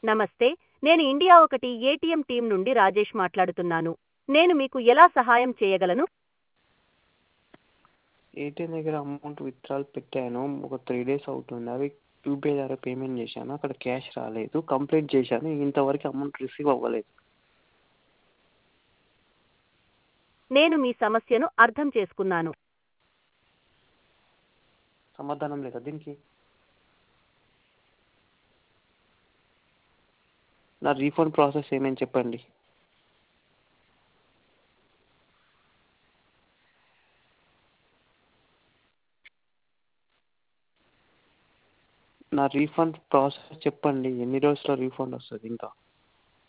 నమస్తే నేను ఇండియా ఒకటి ఏటీఎం టీం నుండి రాజేష్ మాట్లాడుతున్నాను నేను మీకు ఎలా సహాయం చేయగలను ఏటీఎం దగ్గర అమౌంట్ విత్డ్రాల్ పెట్టాను ఒక త్రీ డేస్ అవుతుంది అవి యూపీఐ ద్వారా పేమెంట్ చేశాను అక్కడ క్యాష్ రాలేదు కంప్లైంట్ చేశాను ఇంతవరకు అమౌంట్ రిసీవ్ అవ్వలేదు నేను మీ సమస్యను అర్థం చేసుకున్నాను సమాధానం లేదా దీనికి నా రీఫండ్ ప్రాసెస్ ఏమని చెప్పండి నా రీఫండ్ ప్రాసెస్ చెప్పండి ఎన్ని రోజుల్లో రీఫండ్ వస్తుంది ఇంకా